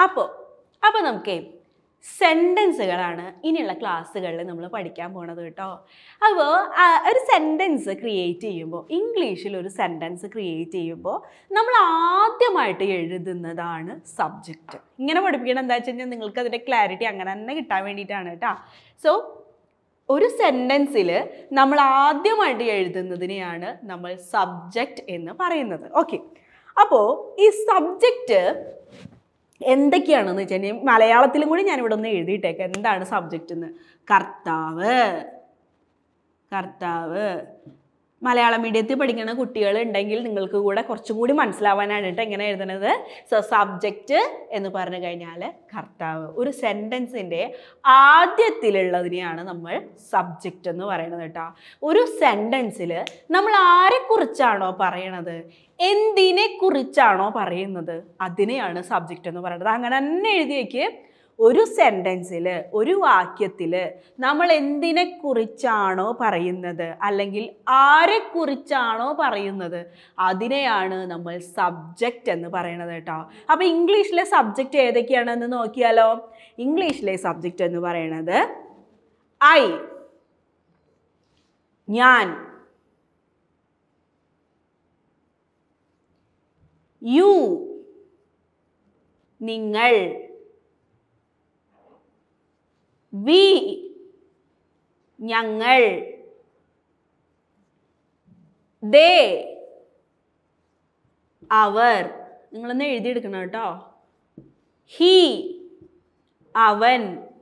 അപ്പോൾ അപ്പോൾ നമുക്കേ സെൻറ്റൻസുകളാണ് ഇനിയുള്ള ക്ലാസ്സുകളിൽ നമ്മൾ പഠിക്കാൻ പോണത് കേട്ടോ അപ്പോൾ ഒരു സെൻറ്റൻസ് ക്രിയേറ്റ് ചെയ്യുമ്പോൾ ഇംഗ്ലീഷിൽ ഒരു സെൻറ്റൻസ് ക്രിയേറ്റ് ചെയ്യുമ്പോൾ നമ്മൾ ആദ്യമായിട്ട് എഴുതുന്നതാണ് സബ്ജക്റ്റ് ഇങ്ങനെ പഠിപ്പിക്കണം എന്താ വെച്ച് കഴിഞ്ഞാൽ നിങ്ങൾക്ക് അതിൻ്റെ ക്ലാരിറ്റി അങ്ങനെ തന്നെ കിട്ടാൻ വേണ്ടിയിട്ടാണ് കേട്ടോ സോ ഒരു സെൻറ്റൻസിൽ നമ്മൾ ആദ്യമായിട്ട് എഴുതുന്നതിനെയാണ് നമ്മൾ സബ്ജക്റ്റ് എന്ന് പറയുന്നത് ഓക്കെ അപ്പോൾ ഈ സബ്ജക്റ്റ് എന്തൊക്കെയാണെന്ന് വെച്ച് കഴിഞ്ഞാൽ മലയാളത്തിലും കൂടി ഞാനിവിടെ ഒന്ന് എഴുതിയിട്ടേക്കാം എന്താണ് സബ്ജക്റ്റ് എന്ന് കർത്താവ് കർത്താവ് മലയാളം മീഡിയത്തിൽ പഠിക്കുന്ന കുട്ടികൾ ഉണ്ടെങ്കിൽ നിങ്ങൾക്ക് കൂടെ കുറച്ചും കൂടി മനസ്സിലാവാനാണ് കേട്ടോ എങ്ങനെ എഴുതുന്നത് സോ സബ്ജക്റ്റ് എന്ന് പറഞ്ഞു കഴിഞ്ഞാൽ കർത്താവ് ഒരു സെൻറ്റൻസിൻ്റെ ആദ്യത്തിലുള്ളതിനെയാണ് നമ്മൾ സബ്ജക്റ്റ് എന്ന് പറയുന്നത് കേട്ടോ ഒരു സെൻറ്റൻസിൽ നമ്മൾ ആരെക്കുറിച്ചാണോ പറയണത് എന്തിനെ കുറിച്ചാണോ പറയുന്നത് അതിനെയാണ് സബ്ജക്റ്റ് എന്ന് പറയുന്നത് അങ്ങനെ തന്നെ എഴുതിയേക്ക് ഒരു സെൻറ്റൻസിൽ ഒരു വാക്യത്തിൽ നമ്മൾ എന്തിനെ കുറിച്ചാണോ പറയുന്നത് അല്ലെങ്കിൽ ആരെക്കുറിച്ചാണോ പറയുന്നത് അതിനെയാണ് നമ്മൾ സബ്ജക്റ്റ് എന്ന് പറയുന്നത് കേട്ടോ അപ്പോൾ ഇംഗ്ലീഷിലെ സബ്ജക്റ്റ് ഏതൊക്കെയാണെന്ന് നോക്കിയാലോ ഇംഗ്ലീഷിലെ സബ്ജക്റ്റ് എന്ന് പറയുന്നത് ഐ ഞാൻ യു നിങ്ങൾ വി ഞങ്ങൾ ദേ അവർ നിങ്ങളൊന്ന് എഴുതിയെടുക്കണം കേട്ടോ ഹി അവൻ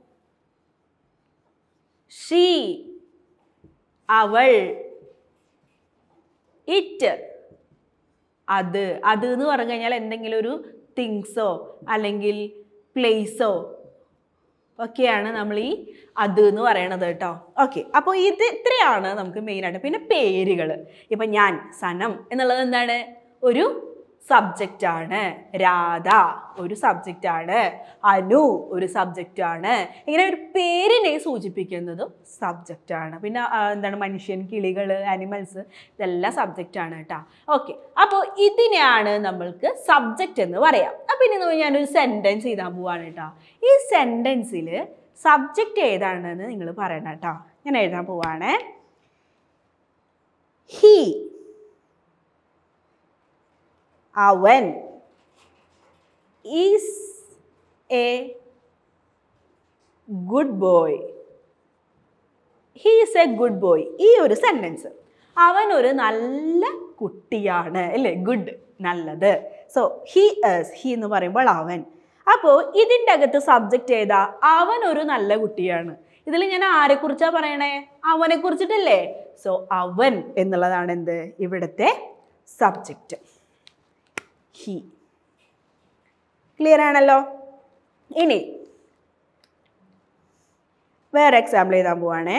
ഷീ അവൾ ഇറ്റ് അത് അത് എന്ന് പറഞ്ഞു കഴിഞ്ഞാൽ എന്തെങ്കിലും ഒരു തിങ്സോ അല്ലെങ്കിൽ പ്ലേസോ ഒക്കെയാണ് നമ്മൾ ഈ അത് എന്ന് പറയണത് കേട്ടോ ഓക്കെ അപ്പോൾ ഇത് ഇത്രയാണ് നമുക്ക് മെയിനായിട്ട് പിന്നെ പേരുകൾ ഇപ്പം ഞാൻ സനം എന്നുള്ളത് എന്താണ് ഒരു സബ്ജക്റ്റ് ആണ് രാധ ഒരു സബ്ജക്റ്റ് ആണ് അനു ഒരു സബ്ജക്റ്റ് ആണ് ഇങ്ങനെ ഒരു പേരിനെ സൂചിപ്പിക്കുന്നതും സബ്ജക്റ്റ് ആണ് പിന്നെ ആ, എന്താണ് മനുഷ്യൻ കിളികൾ ആനിമൽസ് ഇതെല്ലാം സബ്ജക്റ്റ് ആണ് കേട്ടോ ഓക്കെ അപ്പോൾ ഇതിനെയാണ് നമ്മൾക്ക് സബ്ജക്റ്റ് എന്ന് പറയാം അപ്പം ഇനി നമ്മൾ ഞാനൊരു സെൻറ്റൻസ് ചെയ്താൽ പോവാണ് കേട്ടോ ഈ സെൻറ്റൻസിൽ സബ്ജക്റ്റ് ഏതാണെന്ന് നിങ്ങൾ പറയണം കേട്ടോ ഞാൻ എഴുതാൻ പോവാണ് ഹി അവൻ is a good boy he is a good boy ഈ ഒരു സെൻറ്റൻസ് അവൻ ഒരു നല്ല കുട്ടിയാണ് അല്ലേ ഗുഡ് നല്ലത് സോ ഹി എസ് ഹി എന്ന് പറയുമ്പോൾ അവൻ അപ്പോൾ ഇതിൻ്റെ അകത്ത് സബ്ജക്റ്റ് ഏതാ അവൻ ഒരു നല്ല കുട്ടിയാണ് ഇതിൽ ഞാൻ ആരെക്കുറിച്ചാണ് പറയണേ അവനെ കുറിച്ചിട്ടല്ലേ സോ അവൻ എന്നുള്ളതാണ് എന്ത് ഇവിടുത്തെ സബ്ജക്റ്റ് ഹി ക്ലിയർ ആണല്ലോ ഇനി വേറെ എക്സാമ്പിൾ എഴുതാൻ പോവാണേ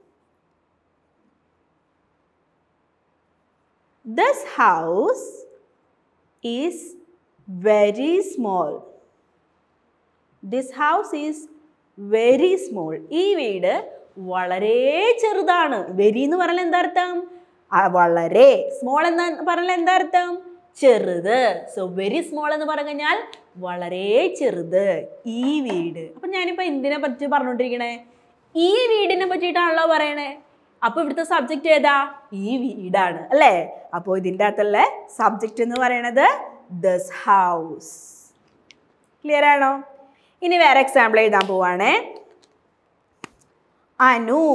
this house is very small this house is very small ഈ വീട് വളരെ ചെറുതാണ് വെരി എന്ന് പറഞ്ഞാൽ എന്താ അർത്ഥം ആ, വളരെ സ്മോൾ എന്ന് പറഞ്ഞാൽ എന്താ അർത്ഥം ചെറുത് സോ വെരി സ്മോൾ എന്ന് പറഞ്ഞു കഴിഞ്ഞാൽ വളരെ ചെറുത് ഈ വീട് അപ്പം ഞാനിപ്പോൾ എന്തിനെ പറ്റി പറഞ്ഞുകൊണ്ടിരിക്കണേ ഈ വീടിനെ പറ്റിയിട്ടാണല്ലോ പറയണേ അപ്പോൾ ഇവിടുത്തെ സബ്ജക്റ്റ് ഏതാ ഈ വീടാണ് അല്ലേ അപ്പോൾ ഇതിൻ്റെ അകത്തുള്ള സബ്ജക്റ്റ് എന്ന് പറയണത് ദസ് ഹൗസ് ക്ലിയർ ആണോ ഇനി വേറെ എക്സാമ്പിൾ എഴുതാൻ പോവാണേ Anu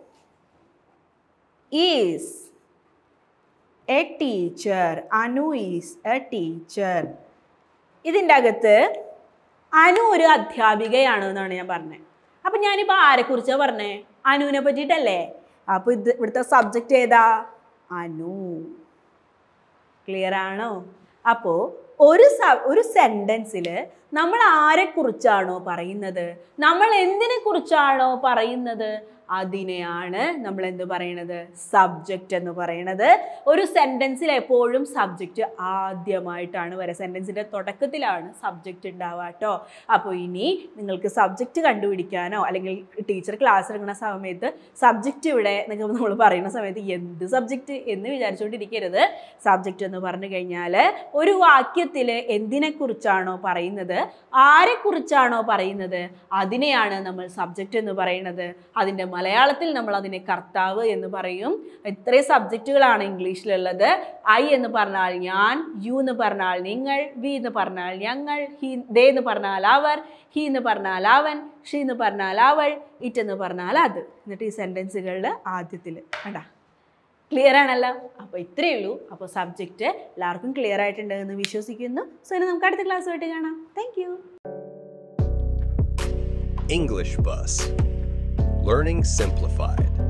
is a teacher Anu is a teacher ഇതിൻ്റെ അകത്ത് അനു ഒരു അധ്യാപികയാണ് എന്നാണ് ഞാൻ പറഞ്ഞത് അപ്പം ഞാനിപ്പോൾ ആരെക്കുറിച്ചാണ് പറഞ്ഞേ അനുവിനെ പറ്റിയിട്ടല്ലേ അപ്പോൾ ഇത് ഇവിടുത്തെ സബ്ജക്റ്റ് ഏതാ അനു ക്ലിയർ ആണോ അപ്പോൾ ഒരു സ ഒരു സെൻറ്റൻസിൽ നമ്മൾ ആരെക്കുറിച്ചാണോ പറയുന്നത് നമ്മൾ എന്തിനെ കുറിച്ചാണോ പറയുന്നത് അതിനെയാണ് നമ്മൾ എന്ത് പറയണത് സബ്ജക്റ്റ് എന്ന് പറയണത് ഒരു സെൻറ്റൻസിൽ എപ്പോഴും സബ്ജക്റ്റ് ആദ്യമായിട്ടാണ് വരിക സെൻറ്റൻസിൻ്റെ തുടക്കത്തിലാണ് സബ്ജക്റ്റ് ഉണ്ടാവുക കേട്ടോ അപ്പോൾ ഇനി നിങ്ങൾക്ക് സബ്ജക്റ്റ് കണ്ടുപിടിക്കാനോ അല്ലെങ്കിൽ ടീച്ചർ ക്ലാസ് എടുക്കുന്ന സമയത്ത് സബ്ജക്റ്റ് ഇവിടെ എന്നൊക്കെ നമ്മൾ പറയുന്ന സമയത്ത് എന്ത് സബ്ജക്റ്റ് എന്ന് വിചാരിച്ചുകൊണ്ടിരിക്കരുത് സബ്ജക്റ്റ് എന്ന് പറഞ്ഞു കഴിഞ്ഞാൽ ഒരു വാക്യത്തിൽ എന്തിനെക്കുറിച്ചാണോ പറയുന്നത് ആരെക്കുറിച്ചാണോ പറയുന്നത് അതിനെയാണ് നമ്മൾ സബ്ജക്റ്റ് എന്ന് പറയുന്നത് അതിൻ്റെ മലയാളത്തിൽ നമ്മൾ അതിനെ കർത്താവ് എന്ന് പറയും ഇത്രയും സബ്ജക്റ്റുകളാണ് ഇംഗ്ലീഷിലുള്ളത് ഐ എന്ന് പറഞ്ഞാൽ ഞാൻ യു എന്ന് പറഞ്ഞാൽ നിങ്ങൾ വി എന്ന് പറഞ്ഞാൽ ഞങ്ങൾ ഹി ദേ എന്ന് പറഞ്ഞാൽ അവർ ഹി എന്ന് പറഞ്ഞാൽ അവൻ ഷി എന്ന് പറഞ്ഞാൽ അവൾ ഇറ്റ് എന്ന് പറഞ്ഞാൽ അത് എന്നിട്ട് ഈ സെൻറ്റൻസുകളിൽ ആദ്യത്തിൽ കണ്ടാ ക്ലിയർ ആണല്ലോ അപ്പോൾ ഇത്രയേ ഉള്ളൂ അപ്പോൾ സബ്ജക്റ്റ് എല്ലാവർക്കും ക്ലിയർ ആയിട്ടുണ്ട് എന്ന് വിശ്വസിക്കുന്നു സോ ഇനി നമുക്ക് അടുത്ത ക്ലാസ്സുമായിട്ട് കാണാം thank you English Bus. Learning Simplified.